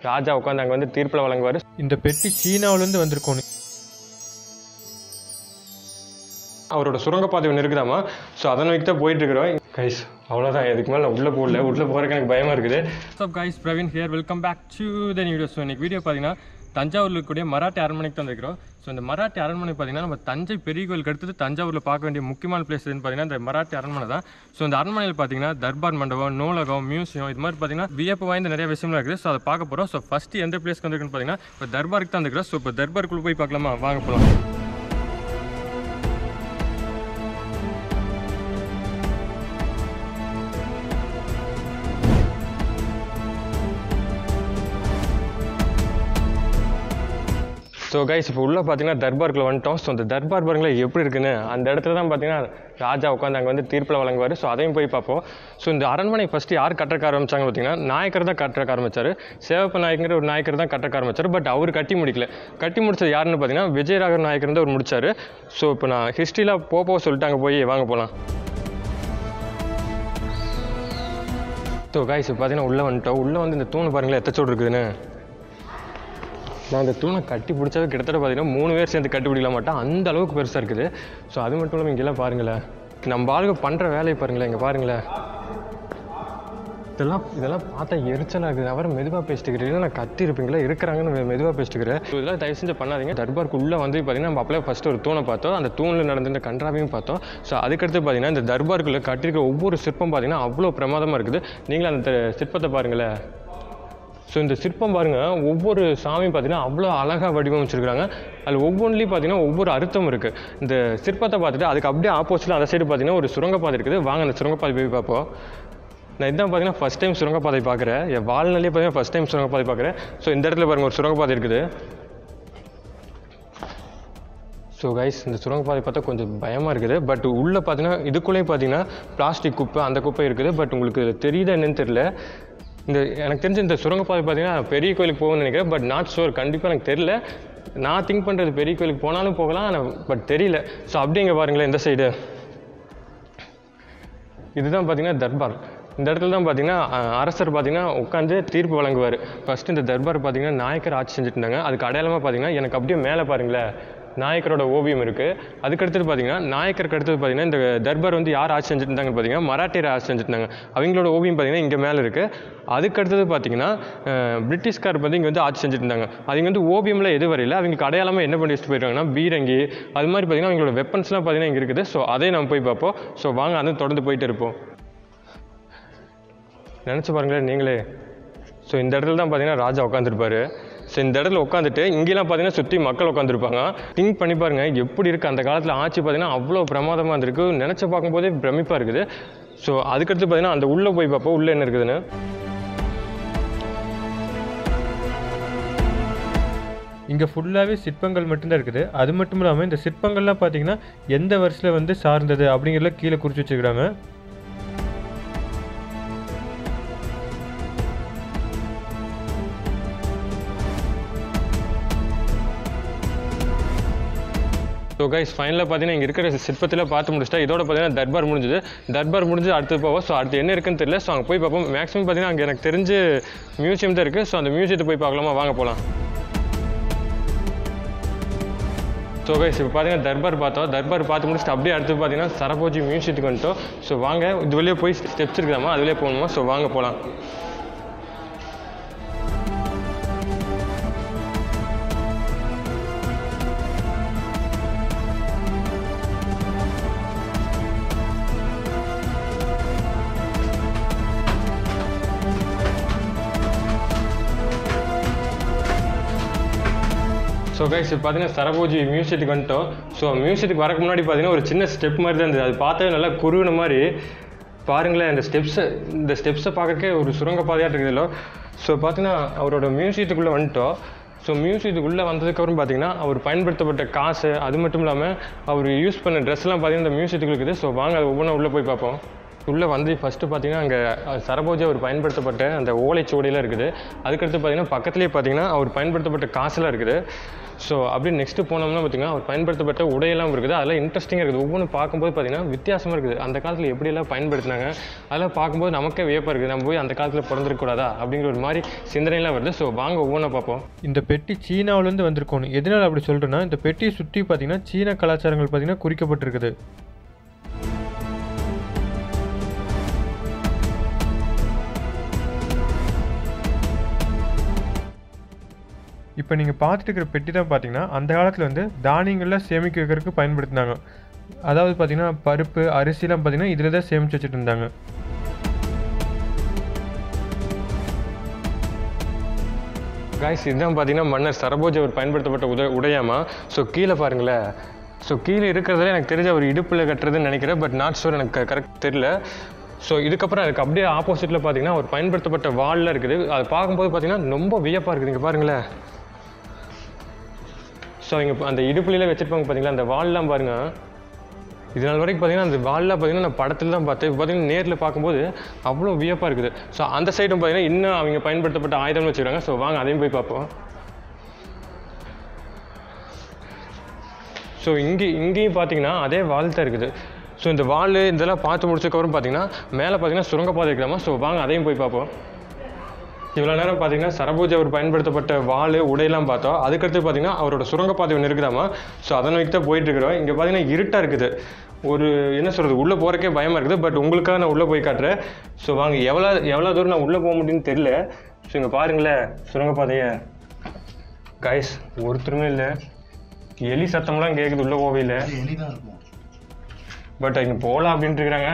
ராஜா உட்காந்து அங்கே வந்து தீர்ப்பில் வழங்குவார் இந்த பெட்டி சீனாவிலேருந்து வந்திருக்கோம் அவரோட சுரங்கப்பாதை ஒன்று இருக்குதாமா ஸோ அதை நோக்கி தான் போயிட்டு இருக்கிறோம் கைஸ் அவ்வளோதான் இதுக்கு மேலே நான் உள்ளே போகல உள்ளே போகிறதுக்கு எனக்கு பயமாக இருக்குது what's up guys Praveen here welcome back to the video so இன்னைக்கு வீடியோ பார்த்தீங்கன்னா தஞ்சாவூரில் இருக்கக்கூடிய மராட்டி அரண்மனைக்கு தான் வந்துருக்கிறோம் ஸோ இந்த மராட்டி அரண்மனை பார்த்தீங்கன்னா நம்ம தஞ்சை பெரிய கோயிலுக்கு அடுத்தது தஞ்சாவூரில் பார்க்க வேண்டிய முக்கியமான பிளேஸ் எதுன்னு பார்த்தீங்கன்னா இந்த மராட்டி அரண்மனை தான் ஸோ இந்த அரண்மனையில் பார்த்தீங்கன்னா தர்பார் மண்டபம் நூலகம் மியூசியம் இது மாதிரி பார்த்தீங்கன்னா வியப்பு வாய்ந்த நிறைய விஷயம்லாம் இருக்குது ஸோ அதை பார்க்க போகிறோம் ஸோ ஃபஸ்ட்டு எந்த பிளேஸ்க்கு வந்திருக்குன்னு பார்த்தீங்கன்னா இப்போ தர்பாருக்கு தான் வந்துருக்கிறோம் ஸோ இப்போ தர்பாருக்குள்ளே போய் பார்க்கலாமா வாங்க போகலாம் ஸோ கைஸ் இப்போ உள்ளே பார்த்தீங்கன்னா தர்பாருக்குள்ள வந்துட்டோம் ஸோ அந்த தர்பார் பாருங்களேன் எப்படி இருக்குன்னு அந்த இடத்துல தான் பார்த்தீங்கன்னா ராஜா உட்காந்து அங்கே வந்து தீர்ப்பில் வழங்குவார் ஸோ அதையும் போய் பார்ப்போம் ஸோ இந்த அரண்மனை ஃபஸ்ட்டு யார் கட்டக்க ஆரம்பிச்சாங்க பார்த்தீங்கன்னா நாயக்கர் தான் கட்டக்க ஆரம்பிச்சார் சேவப்ப நாயக்கங்கிற ஒரு நாயக்கர் தான் கட்டக்க ஆரம்பிச்சார் பட் அவர் கட்டி முடிக்கல கட்டி முடிச்சது யாருன்னு பார்த்தீங்கன்னா விஜயராகர் நாயக்கர் தான் அவர் முடிச்சார் ஸோ இப்போ நான் ஹிஸ்ட்ரியில் போக போக சொல்லிட்டு அங்கே போய் வாங்க போகலாம் ஸோ காய்ஸ் இப்போ பார்த்தீங்கன்னா உள்ளே வந்துட்டோம் உள்ளே வந்து இந்த தூண் பாருங்களேன் எத்தச்சோடு இருக்குதுன்னு நான் அந்த தூணை கட்டி பிடிச்சது கிட்டத்தட்ட பார்த்தீங்கன்னா மூணு பேர் சேர்ந்து கட்டி பிடிக்கல மாட்டேன் அந்த அளவுக்கு பெருசாக இருக்குது ஸோ அது மட்டும் இல்லாமல் இங்கெல்லாம் பாருங்களேன் நம்ம ஆளுங்க பண்ணுற வேலையை பாருங்களேன் இங்கே பாருங்களேன் இதெல்லாம் இதெல்லாம் பார்த்தா எரிச்சலாக இருக்குது அவரை மெதுவாக பேசிட்டுக்கிறேன் இல்லை நான் கத்தி இருப்பீங்களா இருக்கிறாங்கன்னு மெதுவாக பேசிட்டுக்கிறேன் ஸோ இதெல்லாம் தயவு செஞ்சு பண்ணாதீங்க தர்பாருக்கு உள்ளே வந்து பார்த்தீங்கன்னா நம்ம அப்பளே ஃபஸ்ட்டு ஒரு தூணை பார்த்தோம் அந்த தூணில் நடந்த இந்த கன்றாவையும் பார்த்தோம் ஸோ அதுக்கடுத்து பார்த்தீங்கன்னா இந்த தர்பாருக்குள்ளே கட்டியிருக்க ஒவ்வொரு சிற்பம் பார்த்தீங்கன்னா அவ்வளோ பிரமாதமாக இருக்குது நீங்களும் அந்த சிற்பத்தை பாருங்களேன் ஸோ இந்த சிற்பம் பாருங்கள் ஒவ்வொரு சாமியும் பார்த்தீங்கன்னா அவ்வளோ அழகாக வடிவமைச்சிருக்காங்க அதில் ஒவ்வொன்றிலையும் பார்த்தீங்கன்னா ஒவ்வொரு அர்த்தம் இருக்குது இந்த சிற்பத்தை பார்த்துட்டு அதுக்கு அப்படியே ஆப்போசிட்டில் அந்த சைடு பார்த்தீங்கன்னா ஒரு சுரங்கப்பாதை இருக்குது வாங்க அந்த சுரங்கப்பாதை போய் பார்ப்போம் நான் இதான் பார்த்தீங்கன்னா ஃபஸ்ட் டைம் சுரங்கப்பாதை பார்க்குறேன் என் வாழ்நாளே பார்த்தீங்கன்னா ஃபஸ்ட் டைம் சுரங்கப்பாதை பார்க்குறேன் ஸோ இந்த இடத்துல பாருங்கள் ஒரு சுரங்கப்பாதை இருக்குது ஸோ கைஸ் இந்த சுரங்கப்பாதை பார்த்தா கொஞ்சம் பயமாக இருக்குது பட் உள்ளே பார்த்தீங்கன்னா இதுக்குள்ளேயும் பார்த்தீங்கன்னா பிளாஸ்டிக் குப்பை அந்த குப்பை இருக்குது பட் உங்களுக்கு தெரியுதா என்னன்னு தெரியல இந்த எனக்கு தெரிஞ்ச இந்த சுரங்கப்பாதை பார்த்தீங்கன்னா பெரிய கோயிலுக்கு போகணும்னு நினைக்கிறேன் பட் நாட் ஷோர் கண்டிப்பாக எனக்கு தெரியல நான் திங்க் பண்ணுறது பெரிய கோயிலுக்கு போனாலும் போகலாம் ஆனால் பட் தெரியல ஸோ அப்படி இங்கே பாருங்களேன் இந்த சைடு இதுதான் பார்த்தீங்கன்னா தர்பார் இந்த இடத்துல தான் பார்த்தீங்கன்னா அஹ், அரசர் பார்த்தீங்கன்னா உட்காந்து தீர்ப்பு வழங்குவார் ஃபஸ்ட்டு இந்த தர்பார் பார்த்தீங்கன்னா நாயக்கர் ஆட்சி செஞ்சுட்டு இருந்தாங்க அதுக்கு அடையாளமாக பார்த்தீங்கன்னா எனக்கு அப்படியே மேலே பாருங்களேன் நாயக்கரோட ஓவியம் இருக்குது அதுக்கடுத்தது பார்த்தீங்கன்னா நாயக்கருக்கு அடுத்தது பார்த்தீங்கன்னா இந்த தர்பார் வந்து யார் ஆட்சி செஞ்சுட்டு இருந்தாங்க பார்த்தீங்கன்னா மராட்டியர் ஆட்சி செஞ்சுட்டு இருந்தாங்க அவங்களோட ஓவியம் பார்த்தீங்கன்னா இங்கே மேலே இருக்குது அதுக்கடுத்தது பார்த்தீங்கன்னா அஹ், பிரிட்டிஷ்கார் வந்து இங்கே வந்து ஆட்சி செஞ்சுட்டு இருந்தாங்க அவங்க வந்து ஓவியமில் எது வரையில அவங்களுக்கு அடையாளமாக என்ன பண்ணி வச்சுட்டு போயிருக்காங்கன்னா பீரங்கி அது மாதிரி பார்த்தீங்கன்னா அவங்களோட வெப்பன்ஸ்லாம் பார்த்தீங்கன்னா இங்கே இருக்குது ஸோ அதையும் நம்ம போய் பார்ப்போம் ஸோ வாங்க அதை தொடர்ந்து போயிட்டு இருப்போம் நினச்சி பாருங்களேன் நீங்களே ஸோ இந்த இடத்துல தான் பார்த்தீங்கன்னா ராஜா உட்காந்துருப்பாரு ஸோ இந்த இடத்துல உட்காந்துட்டு இங்கெல்லாம் பார்த்தீங்கன்னா சுற்றி மக்கள் உட்காந்துருப்பாங்க திங்க் பண்ணி பாருங்க எப்படி இருக்குது அந்த காலத்தில் ஆட்சி பார்த்தீங்கன்னா அவ்வளோ பிரமாதமாக இருந்திருக்கு நினச்சி பார்க்கும்போதே பிரமிப்பாக இருக்குது ஸோ அதுக்கடுத்து பார்த்தீங்கன்னா அந்த உள்ளே போய் பார்ப்போம் உள்ளே என்ன இருக்குதுன்னு இங்கே ஃபுல்லாகவே சிற்பங்கள் மட்டும்தான் இருக்குது அது மட்டும் இல்லாமல் இந்த சிற்பங்கள்லாம் பார்த்தீங்கன்னா எந்த வருஷத்தில் வந்து சார்ந்தது அப்படிங்கிறத கீழே குறித்து வச்சுக்கிறாங்க ஸோ கைஸ் ஃபைனலாக பார்த்தீங்கன்னா இங்கே இருக்கிற சிற்பத்தில் பார்த்து முடிச்சிட்டா இதோட பார்த்தீங்கன்னா தர்பார் முடிஞ்சது தர்பார் முடிஞ்சு அடுத்து போவோம் ஸோ அடுத்து என்ன இருக்குன்னு தெரியல ஸோ அங்கே போய் பார்ப்போம் மேக்ஸிமம் பார்த்தீங்கன்னா அங்கே எனக்கு தெரிஞ்சு மியூசியம் தான் இருக்குது ஸோ அந்த மியூசியத்தை போய் பார்க்கலாமா வாங்க போகலாம் ஸோ கைஸ் இப்போ பார்த்தீங்கன்னா தர்பார் பார்த்தோம் தர்பார் பார்த்து முடிச்சுட்டு அப்படியே அடுத்து பார்த்தீங்கன்னா சரபோஜி மியூசியத்துக்கு வந்துட்டோம் ஸோ வாங்க இது வழியே போய் ஸ்டெப்ஸ் இருக்குதாமா அது வழியே போகணுமா ஸோ வாங்க போகலாம் ஸோ கைஸ் இப்போ பார்த்தீங்கன்னா சரபோஜி மியூசியத்துக்கு வந்துட்டோம் ஸோ மியூசியத்துக்கு வரக்கு முன்னாடி பார்த்தீங்கன்னா ஒரு சின்ன ஸ்டெப் மாதிரி தான் இருந்தது அது பார்த்தவே நல்லா குறுகின மாதிரி பாருங்களேன் இந்த ஸ்டெப்ஸை இந்த ஸ்டெப்ஸை பார்க்கறக்கே ஒரு சுரங்கப்பாதையாக இருக்குதுல்ல ஸோ பார்த்தீங்கன்னா அவரோட மியூசியத்துக்குள்ளே வந்துட்டோம் ஸோ மியூசியத்துக்குள்ளே வந்ததுக்கப்புறம் பார்த்தீங்கன்னா அவர் பயன்படுத்தப்பட்ட காசு அது மட்டும் இல்லாமல் அவர் யூஸ் பண்ண ட்ரெஸ்லாம் பார்த்தீங்கன்னா இந்த மியூசியத்துக்கு இருக்குது ஸோ வாங்க அது ஒவ்வொன்றா உள்ளே போய் பார்ப்போம் உள்ளே வந்து ஃபஸ்ட்டு பார்த்தீங்கன்னா அங்கே சரபோஜி அவர் பயன்படுத்தப்பட்ட அந்த ஓலைச்சுவடியெல்லாம் இருக்குது அதுக்கடுத்து பார்த்தீங்கன்னா பக்கத்துலேயே பார்த்தீங்கன்னா அவர் பயன்படுத்தப்பட்ட காசெல்லாம் இருக்குது ஸோ அப்படியே நெக்ஸ்ட்டு போனோம்னா பார்த்தீங்கன்னா அவர் பயன்படுத்தப்பட்ட உடையெல்லாம் இருக்குது அதெல்லாம் இன்ட்ரெஸ்டிங்காக இருக்குது ஒவ்வொன்றும் பார்க்கும்போது பார்த்தீங்கன்னா வித்தியாசமாக இருக்குது அந்த காலத்தில் எப்படியெல்லாம் பயன்படுத்தினாங்க அதெல்லாம் பார்க்கும்போது நமக்கே வியப்பாக இருக்குது நம்ம போய் அந்த காலத்தில் பிறந்திருக்கூடாதா அப்படிங்கிற ஒரு மாதிரி சிந்தனைலாம் வருது ஸோ வாங்க ஒவ்வொன்றா பார்ப்போம் இந்த பெட்டி சீனாவிலேருந்து வந்திருக்கணும் எதனால் அப்படி சொல்கிறேன்னா இந்த பெட்டியை சுற்றி பார்த்தீங்கன்னா சீன கலாச்சாரங்கள் பார்த்தீங்கன்னா குறிக்கப்பட்டிருக்குது இப்போ நீங்கள் பார்த்துட்டு இருக்கிற பெட்டி தான் பார்த்தீங்கன்னா அந்த காலத்தில் வந்து தானியங்கள்லாம் சேமிக்க வைக்கிறதுக்கு பயன்படுத்தினாங்க அதாவது பார்த்தீங்கன்னா பருப்பு அரிசிலாம் பார்த்தீங்கன்னா இதில் தான் சேமித்து வச்சுட்டு இருந்தாங்க காய்ஸ் இதுதான் பார்த்தீங்கன்னா மன்னர் சரபோஜி அவர் பயன்படுத்தப்பட்ட உத உடையாமா ஸோ கீழே பாருங்களேன் ஸோ கீழே இருக்கிறதுல எனக்கு தெரிஞ்ச அவர் இடுப்பில் கட்டுறதுன்னு நினைக்கிறேன் பட் நாட் ஷூர் எனக்கு கரெக்ட் தெரியல ஸோ இதுக்கப்புறம் அதுக்கு அப்படியே ஆப்போசிட்டில் பார்த்தீங்கன்னா அவர் பயன்படுத்தப்பட்ட வாலில் இருக்குது அதை பார்க்கும்போது பார்த்தீங்கன்னா ரொம்ப வியப்பாக இருக்குது இங்கே பாருங்களேன் ஸோ இங்கே அந்த இடுப்புலையில் வச்சுருப்பாங்க பார்த்தீங்களா அந்த வால்லாம் பாருங்கள் இது நாள் வரைக்கும் பார்த்தீங்கன்னா அந்த வால்லாம் பார்த்தீங்கன்னா நான் படத்தில் தான் பார்த்தேன் இப்போ பார்த்தீங்கன்னா நேரில் பார்க்கும்போது அவ்வளோ வியப்பாக இருக்குது ஸோ அந்த சைடும் பார்த்தீங்கன்னா இன்னும் அவங்க பயன்படுத்தப்பட்ட ஆயுதம்னு வச்சுக்கிறாங்க ஸோ வாங்க அதையும் போய் பார்ப்போம் ஸோ இங்கே இங்கேயும் பார்த்தீங்கன்னா அதே வால் தான் இருக்குது ஸோ இந்த வால் இதெல்லாம் பார்த்து முடிச்சதுக்கப்புறம் பார்த்தீங்கன்னா மேலே பார்த்தீங்கன்னா சுரங்கப்பாதை இருக்கலாமா ஸோ வாங்க அதையும் போய் பார்ப்போம் இவ்வளோ நேரம் பார்த்தீங்கன்னா சரபோஜி அவர் பயன்படுத்தப்பட்ட வாள் உடையெல்லாம் பார்த்தோம் அதுக்கடுத்து பார்த்தீங்கன்னா அவரோட சுரங்கப்பாதை ஒன்று இருக்குதாமா ஸோ அதை நோக்கி தான் போயிட்டு இருக்கிறோம் இங்கே பார்த்தீங்கன்னா இருட்டாக இருக்குது ஒரு என்ன சொல்கிறது உள்ளே போகிறக்கே பயமாக இருக்குது பட் உங்களுக்காக நான் உள்ளே போய் காட்டுறேன் ஸோ வாங்க எவ்வளோ எவ்வளோ தூரம் நான் உள்ளே போக முடியும்னு தெரியல ஸோ இங்கே பாருங்களேன் சுரங்கப்பாதையை கைஸ் ஒருத்தருமே இல்லை எலி சத்தம்லாம் கேட்குது உள்ளே போவே இல்லை எலிதான் இருக்கும் பட் இங்கே போகலாம் அப்படின்ட்டு இருக்கிறாங்க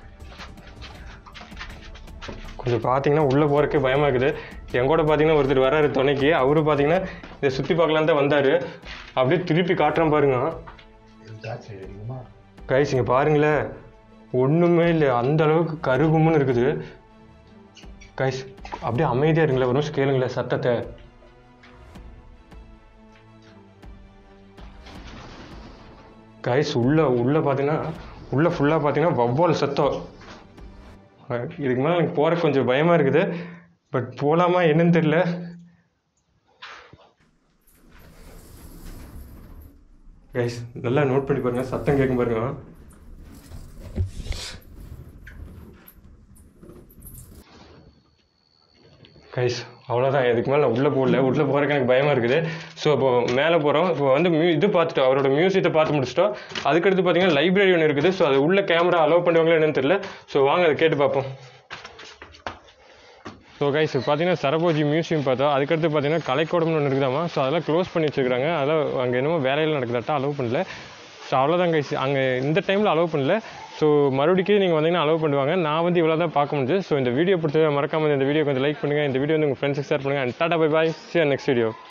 கொஞ்சம் பார்த்தீங்கன்னா உள்ளே போகிறக்கே பயமாக இருக்குது என் கூட பார்த்தீங்கன்னா ஒருத்தர் வராரு துணைக்கு அவரு பார்த்தீங்கன்னா இதை சுற்றி பார்க்கலாம் தான் வந்தார் அப்படியே திருப்பி காட்டுறேன் பாருங்க டாக்ஸ் அடிக்குமா கைஸ் இங்கே பாருங்களேன் ஒன்றுமே இல்லை அந்த அளவுக்கு கருகும்னு இருக்குது கைஸ் அப்படியே அமைதியாக இருங்களேன் ஒரு நிமிஷம் கேளுங்களேன் சத்தத்தை கைஸ் உள்ள உள்ள பார்த்தீங்கன்னா உள்ள ஃபுல்லாக பார்த்தீங்கன்னா வவ்வால் சத்தம் அஹ் இதுக்கு மேலே எனக்கு போகிற கொஞ்சம் பயமாக இருக்குது பட் போகலாமா என்னன்னு தெரியல கைஸ் நல்லா நோட் பண்ணி பாருங்க சத்தம் கேட்கும் பாருங்க கைஸ் அவ்வளோதான் இதுக்கு மேலே நான் உள்ளே போகல உள்ளே போகிறதுக்கு எனக்கு பயமாக இருக்குது ஸோ இப்போ மேலே போகிறோம் இப்போ வந்து மியூ இது பார்த்துட்டோம் அவரோட மியூசியத்தை பார்த்து முடிச்சிட்டோம் அதுக்கடுத்து பார்த்தீங்கன்னா லைப்ரரி ஒன்று இருக்குது ஸோ அது உள்ள கேமரா அலோவ் பண்ணுவாங்களா என்னன்னு தெரியல ஸோ வாங்க அதை கேட்டு பார்ப்போம் ஸோ கைஸ் பார்த்தீங்கன்னா சரபோஜி மியூசியம் பார்த்தோம் அதுக்கடுத்து பார்த்தீங்கன்னா கலைக்கூடம்னு ஒன்று இருக்குதாமா ஸோ அதெல்லாம் க்ளோஸ் பண்ணி வச்சுருக்காங்க அதெல்லாம் அங்கே என்னமோ வேலையில் நடக்குதாட்டா அலோவ் பண்ணல ஸோ அவ்வளோதான் கைஸ் அங்கே இந்த டைமில் அலோவ் பண்ணல ஸோ மறுபடிக்கும் நீங்கள் வந்தீங்கன்னா அலோவ் பண்ணுவாங்க நான் வந்து இவ்வளோ தான் பார்க்க முடிஞ்சு ஸோ இந்த வீடியோ பிடிச்சதை மறக்காம இந்த வீடியோ கொஞ்சம் லைக் பண்ணுங்கள் இந்த வீடியோ வந்து உங்கள் ஃப்ரெண்ட்ஸுக்கு ஷேர் பண்ணுங்கள் அண்ட் டாடா bye bye see next video